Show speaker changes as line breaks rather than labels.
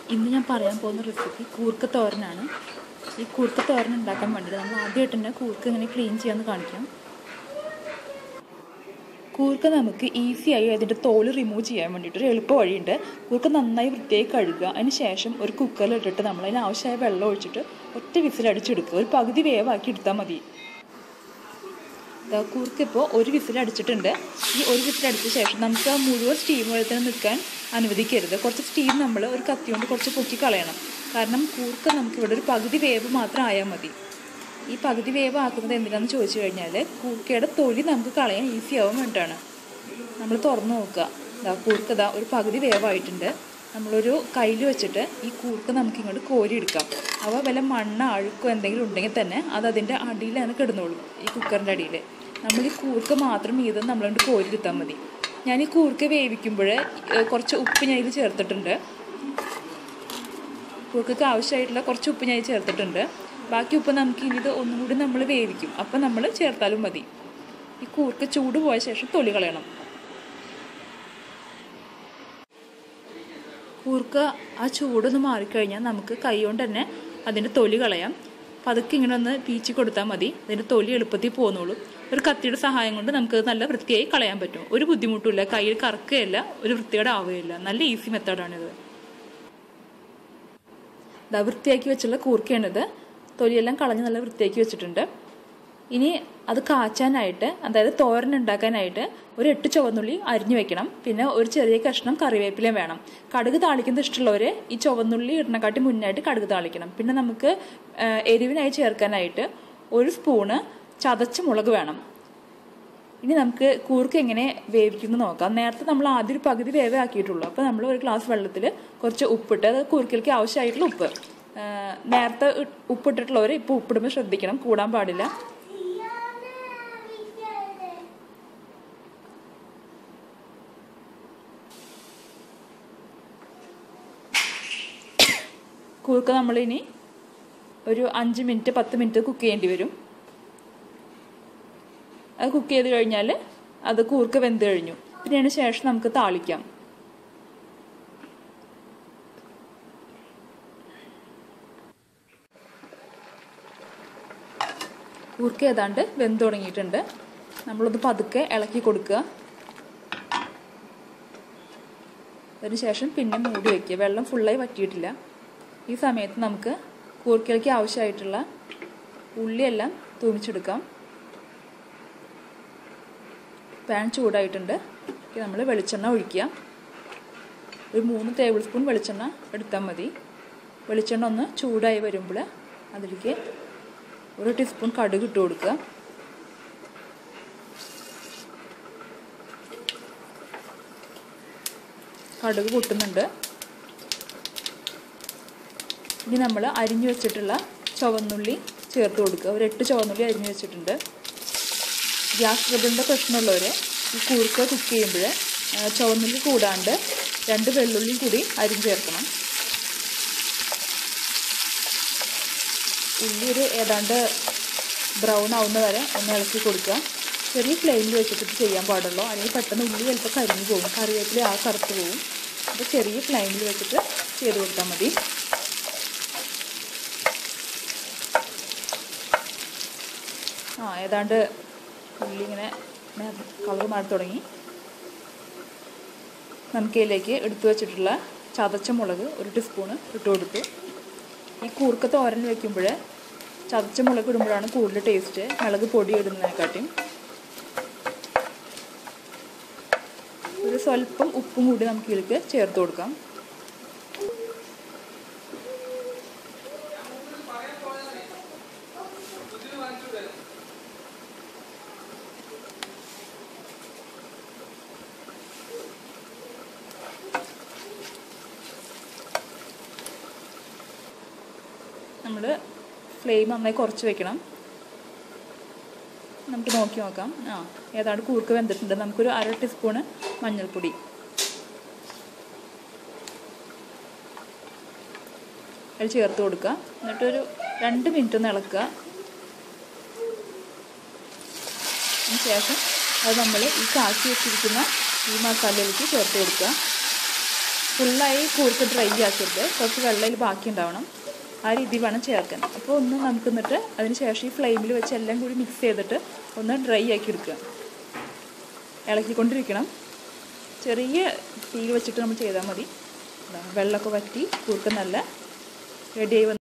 ഇന്ന് ഞാൻ പറയാൻ പോകുന്ന റെസിപ്പി കൂർക്ക തോരനാണ് ഈ കൂർക്ക തോരൻ ഉണ്ടാക്കാൻ വേണ്ടിയിട്ട് നമ്മൾ ആദ്യമായിട്ട് തന്നെ കൂർക്ക ഇങ്ങനെ ക്ലീൻ ചെയ്യാമെന്ന് കാണിക്കാം കൂർക്ക നമുക്ക് ഈസിയായി അതിൻ്റെ തോല് റിമൂവ് ചെയ്യാൻ വേണ്ടിയിട്ട് ഒരു എളുപ്പ വഴിയുണ്ട് കൂർക്ക നന്നായി വൃത്തിയായി കഴുകുക അതിന് ശേഷം ഒരു കുക്കറിൽ ഇട്ടിട്ട് നമ്മൾ അതിന് ആവശ്യമായ വെള്ളം ഒഴിച്ചിട്ട് ഒറ്റ വിസിലടിച്ചെടുക്കുക ഒരു പകുതി വേവാക്കി എടുത്താൽ മതി കൂർക്ക് ഇപ്പോൾ ഒരു വിസിൽ അടിച്ചിട്ടുണ്ട് ഈ ഒരു വിസിൽ അടിച്ച ശേഷം നമുക്ക് ആ മുഴുവൻ സ്റ്റീം വെള്ളത്തിന് നിൽക്കാൻ അനുവദിക്കരുത് കുറച്ച് സ്റ്റീം നമ്മൾ ഒരു കത്തി കൊണ്ട് കുറച്ച് പൊക്കി കളയണം കാരണം കൂർക്ക നമുക്ക് ഇവിടെ ഒരു പകുതി വേവ് മാത്രം ആയാൽ മതി ഈ പകുതി വേവ് ആക്കുന്നത് എന്തിനാണെന്ന് ചോദിച്ചു കഴിഞ്ഞാൽ കൂർക്കയുടെ തൊലി നമുക്ക് കളയാൻ ഈസി ആവാൻ വേണ്ടിയിട്ടാണ് നമ്മൾ തുറന്ന് നോക്കുക ഇതാ കൂർക്ക ഇതാ ഒരു പകുതി വേവായിട്ടുണ്ട് നമ്മളൊരു കയ്യിൽ വെച്ചിട്ട് ഈ കൂർക്ക നമുക്ക് ഇങ്ങോട്ട് കോരിയെടുക്കാം അവ വല്ല മണ്ണ അഴുക്കോ എന്തെങ്കിലും ഉണ്ടെങ്കിൽ തന്നെ അത് അതിൻ്റെ അടിയിലാണ് കിടന്നോളും ഈ കുക്കറിൻ്റെ അടിയിൽ നമ്മൾ ഈ കൂർക്ക മാത്രം മീതം നമ്മളോട് കോരിയെടുത്താൽ മതി ഞാൻ ഈ കൂർക്ക വേവിക്കുമ്പോൾ കുറച്ച് ഉപ്പ് ഞാൻ ഇത് ചേർത്തിട്ടുണ്ട് കൂർക്കക്ക് ആവശ്യമായിട്ടുള്ള കുറച്ച് ഉപ്പ് ഞാൻ ചേർത്തിട്ടുണ്ട് ബാക്കി ഉപ്പ് നമുക്ക് ഇനി ഇത് ഒന്നും കൂടി നമ്മൾ വേവിക്കും അപ്പം നമ്മൾ ചേർത്താലും മതി ഈ കൂർക്ക ചൂട് പോയ ശേഷം തൊലി കളയണം കൂർക്ക ആ ചൂടൊന്ന് മാറിക്കഴിഞ്ഞാൽ നമുക്ക് കൈ കൊണ്ട് തന്നെ അതിൻ്റെ തൊലി കളയാം പതുക്കെ ഇങ്ങനെ ഒന്ന് പീച്ചി കൊടുത്താൽ മതി അതിൻ്റെ തൊലി എളുപ്പത്തിൽ പോകുന്നുള്ളൂ ഒരു കത്തിയുടെ സഹായം കൊണ്ട് നമുക്ക് നല്ല വൃത്തിയായി കളയാൻ പറ്റും ഒരു ബുദ്ധിമുട്ടുമില്ല കയ്യിൽ കറക്കുകയില്ല ഒരു വൃത്തിയുടെ ആവുകയില്ല നല്ല ഈസി മെത്തേഡാണിത് ഇതാ വൃത്തിയാക്കി വെച്ചുള്ള കൂർക്കയാണിത് തൊലിയെല്ലാം കളഞ്ഞ് നല്ല വൃത്തിയാക്കി വെച്ചിട്ടുണ്ട് ഇനി അത് കാച്ചാനായിട്ട് അതായത് തോരൻ ഉണ്ടാക്കാനായിട്ട് ഒരു എട്ട് ചുവന്നുള്ളി അരിഞ്ഞു വെക്കണം പിന്നെ ഒരു ചെറിയ കഷ്ണം കറിവേപ്പിലയും വേണം കടുക് താളിക്കുന്നത് ഇഷ്ടമുള്ളവർ ഈ ചുവന്നുള്ളി ഇടണക്കാട്ടി മുന്നായിട്ട് കടുക് താളിക്കണം പിന്നെ നമുക്ക് എരിവിനായി ചേർക്കാനായിട്ട് ഒരു സ്പൂണ് ചതച്ച മുളക് വേണം ഇനി നമുക്ക് കൂർക്ക എങ്ങനെ വേവിക്കുന്നു നോക്കാം നേരത്തെ നമ്മൾ ആദ്യം ഒരു പകുതി വേവേ ആക്കിയിട്ടുള്ളൂ അപ്പോൾ നമ്മൾ ഒരു ഗ്ലാസ് വെള്ളത്തിൽ കുറച്ച് ഉപ്പിട്ട് അത് കൂർക്കയിലേക്ക് ആവശ്യമായിട്ടുള്ള ഉപ്പ് നേരത്തെ ഉപ്പിട്ടിട്ടുള്ളവർ ഇപ്പോൾ ഉപ്പിടുമ്പോൾ ശ്രദ്ധിക്കണം കൂടാൻ പാടില്ല കൂർക്ക നമ്മളിനി ഒരു അഞ്ച് മിനിറ്റ് പത്ത് മിനിറ്റ് കുക്ക് ചെയ്യേണ്ടി വരും അത് കുക്ക് ചെയ്ത് കഴിഞ്ഞാൽ അത് കൂർക്ക വെന്ത് കഴിഞ്ഞു പിന്നെ അതിന് ശേഷം നമുക്ക് താളിക്കാം കൂർക്ക ഏതാണ്ട് വെന്ത് തുടങ്ങിയിട്ടുണ്ട് നമ്മളൊന്ന് പതുക്കെ ഇളക്കി കൊടുക്കുക അതിനുശേഷം പിന്നെ മൂടി വയ്ക്കുക വെള്ളം ഫുള്ളായി വറ്റിയിട്ടില്ല ഈ സമയത്ത് നമുക്ക് കൂർക്കയിലേക്ക് ആവശ്യമായിട്ടുള്ള ഉള്ളിയെല്ലാം തൂമിച്ചെടുക്കാം പാൻ ചൂടായിട്ടുണ്ട് നമ്മൾ വെളിച്ചെണ്ണ ഒഴിക്കുക ഒരു മൂന്ന് ടേബിൾ സ്പൂൺ വെളിച്ചെണ്ണ എടുത്താൽ മതി വെളിച്ചെണ്ണ ഒന്ന് ചൂടായി വരുമ്പോൾ അതിലേക്ക് ഒരു ടീസ്പൂൺ കടുക് ഇട്ട് കൊടുക്കുക കടുക് പൊട്ടുന്നുണ്ട് ഇനി നമ്മൾ അരിഞ്ഞു വെച്ചിട്ടുള്ള ചുവന്നുള്ളി ചേർത്ത് കൊടുക്കുക ഒരു എട്ട് ചുവന്നുള്ളി അരിഞ്ഞു വെച്ചിട്ടുണ്ട് ഗ്യാസ് ട്രബിളിൻ്റെ പ്രശ്നമുള്ളവർ ഈ കൂർക്ക കുക്ക് ചെയ്യുമ്പോൾ ചുവന്നുള്ളി കൂടാണ്ട് രണ്ട് വെള്ളുള്ളിയും കൂടി അരിഞ്ഞ് ചേർക്കണം ഉള്ളി ഒരു ഏതാണ്ട് ബ്രൗൺ ആവുന്ന വരെ ഒന്ന് ഇളക്കി കൊടുക്കുക ചെറിയ ഫ്ലെയിമിൽ വെച്ചിട്ട് ചെയ്യാൻ പാടുള്ളൂ അല്ലെങ്കിൽ പെട്ടെന്ന് ഉള്ളി ചിലപ്പോൾ കരിഞ്ഞു പോകും കറിവേപ്പില ആ കറുത്ത് പോകും അപ്പോൾ ചെറിയ ഫ്ലെയിമിൽ വെച്ചിട്ട് ചെയ്ത് കൊടുത്താൽ മതി ആ ഏതാണ്ട് ഉള്ളി ഇങ്ങനെ കളർ മാറി തുടങ്ങി നമുക്ക് ഇതിലേക്ക് എടുത്തു വെച്ചിട്ടുള്ള ചതച്ച മുളക് ഒരു ടീസ്പൂണ് ഇട്ട് കൊടുത്തു ഈ കൂർക്ക തോരൻ വെക്കുമ്പോൾ ചതച്ച മുളക് ഇടുമ്പോഴാണ് കൂടുതൽ ടേസ്റ്റ് മുളക് പൊടി ഇടുന്നതിനെക്കാട്ടിയും ഒരു സ്വല്പം ഉപ്പും കൂടി നമുക്ക് ഇതിലേക്ക് ചേർത്ത് കൊടുക്കാം നമ്മൾ ഫ്ലെയിം നന്നായി കുറച്ച് വെക്കണം നമുക്ക് നോക്കി നോക്കാം ആ ഏതാണ്ട് കൂർക്ക വെന്തിട്ടുണ്ട് നമുക്കൊരു അര ടീസ്പൂണ് മഞ്ഞൾപ്പൊടി അതിൽ ചേർത്ത് കൊടുക്കുക എന്നിട്ടൊരു രണ്ട് മിനിറ്റ് ഒന്ന് ഇളക്കുക അതിന് ശേഷം അത് നമ്മൾ ഈ കാച്ചി വെച്ചിരിക്കുന്ന ഈ മസാലയിലേക്ക് ചേർത്ത് കൊടുക്കുക ഫുള്ളായി കൂർക്ക് ഡ്രൈ ആക്കരുത് കുറച്ച് വെള്ളയിൽ ബാക്കി ഉണ്ടാവണം ആ രീതി വേണം ചേർക്കാൻ അപ്പോൾ ഒന്ന് നമുക്ക് എന്നിട്ട് അതിന് ശേഷം ഈ ഫ്ലെയിമിൽ വെച്ച് എല്ലാം കൂടി മിക്സ് ചെയ്തിട്ട് ഒന്ന് ഡ്രൈ ആക്കി എടുക്കുക ഇളക്കിക്കൊണ്ടിരിക്കണം ചെറിയ തീയിൽ വെച്ചിട്ട് നമ്മൾ ചെയ്താൽ മതി ദാ വെള്ളമൊക്കെ വറ്റി കൂർക്ക നല്ല റെഡിയായി വന്ന്